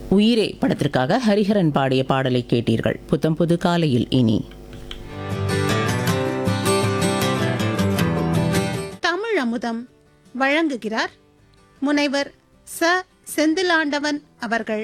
உயிரே படத்திற்காக ஹரிஹரன் பாடிய பாடலை கேட்டீர்கள் புத்தம் புது காலையில் இனி தமிழ் அமுதம் வழங்குகிறார் முனைவர் ச செந்திலாண்டவன் அவர்கள்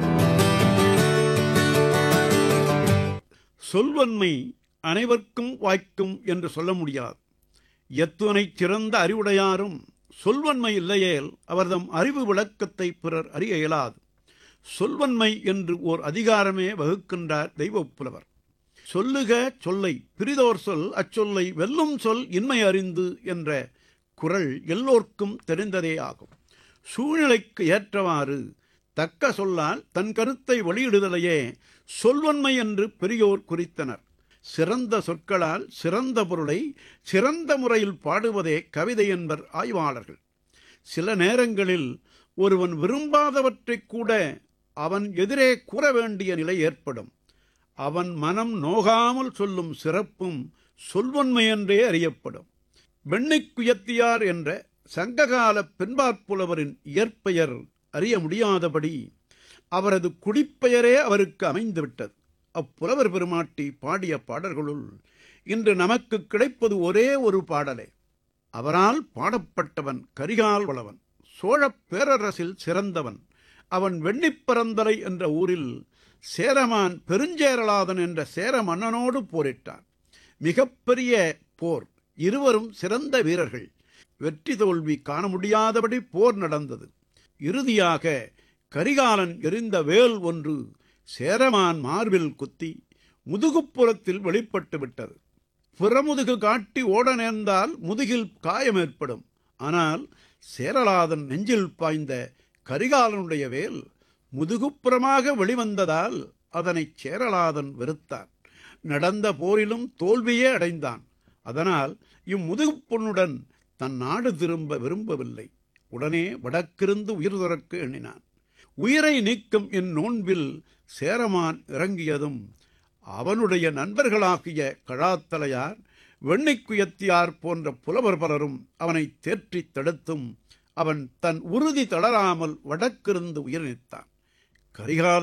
சொல்வன்மை அனைவருக்கும் வாய்க்கும் என்று சொல்ல முடியாது எத்துணை சிறந்த அறிவுடையாரும் சொல்வன்மை இல்லையேல் அவர்தம் அறிவு விளக்கத்தை பிறர் அறிய இயலாது சொல்வன்மை என்று ஓர் அதிகாரமே வகுக்கின்றார் தெய்வப் புலவர் சொல்லுக சொல்லை பிரிதோர் சொல் அச்சொல்லை வெல்லும் சொல் இன்மை அறிந்து என்ற குரல் எல்லோர்க்கும் தெரிந்ததே ஆகும் சூழ்நிலைக்கு ஏற்றவாறு தக்க சொல்லால் தன் கருத்தை வெளியிடுதலையே சொல்வன்மை என்று பெரியோர் குறித்தனர் சிறந்த சொற்களால் சிறந்த பொருளை சிறந்த முறையில் பாடுவதே கவிதை என்பர் ஆய்வாளர்கள் சில நேரங்களில் ஒருவன் விரும்பாதவற்றைக் கூட அவன் எதிரே கூற வேண்டிய நிலை ஏற்படும் அவன் மனம் நோகாமல் சொல்லும் சிறப்பும் சொல்வன்மை என்றே அறியப்படும் வெண்ணைக்குயத்தியார் என்ற சங்ககால பெண்பாற்புலவரின் இயற்பெயர் அறிய முடியாதபடி அவரது குடிப்பெயரே அவருக்கு அமைந்துவிட்டது அப்புலவர் பெருமாட்டி பாடிய பாடல்களுள் இன்று நமக்கு கிடைப்பது ஒரே ஒரு பாடலே அவரால் பாடப்பட்டவன் கரிகால் வளவன் சோழப் பேரரசில் சிறந்தவன் அவன் வெண்ணிப்பரந்தலை என்ற ஊரில் சேரமான் பெருஞ்சேரலாதன் என்ற சேர மன்னனோடு போரிட்டான் மிகப்பெரிய போர் இருவரும் சிறந்த வீரர்கள் வெற்றி தோல்வி காண முடியாதபடி போர் நடந்தது இறுதியாக கரிகாலன் எறிந்த வேல் ஒன்று சேரமான் மார்பில் குத்தி முதுகுப்புறத்தில் வெளிப்பட்டு விட்டது புறமுதுகு காட்டி ஓட நேர்ந்தால் முதுகில் காயம் ஏற்படும் ஆனால் சேரலாதன் நெஞ்சில் பாய்ந்த கரிகாலனுடைய வேல் முதுகுப்புறமாக வெளிவந்ததால் அதனை சேரலாதன் வெறுத்தான் நடந்த போரிலும் தோல்வியே அடைந்தான் அதனால் இம்முதுகுப் பொண்ணுடன் தன் நாடு திரும்ப விரும்பவில்லை உடனே வடக்கிருந்து உயிர் துறக்க எண்ணினான் உயிரை நீக்கும் என் நோன்பில் சேரமான் இறங்கியதும் அவனுடைய நண்பர்களாகிய கழாத்தலையார் வெண்ணைக்குயத்தியார் போன்ற புலவர் பலரும் அவனை தேற்றித் தடுத்தும் அவன் தன் உறுதி தளராமல் வடக்கிருந்து உயிர் நீத்தான் கரிகால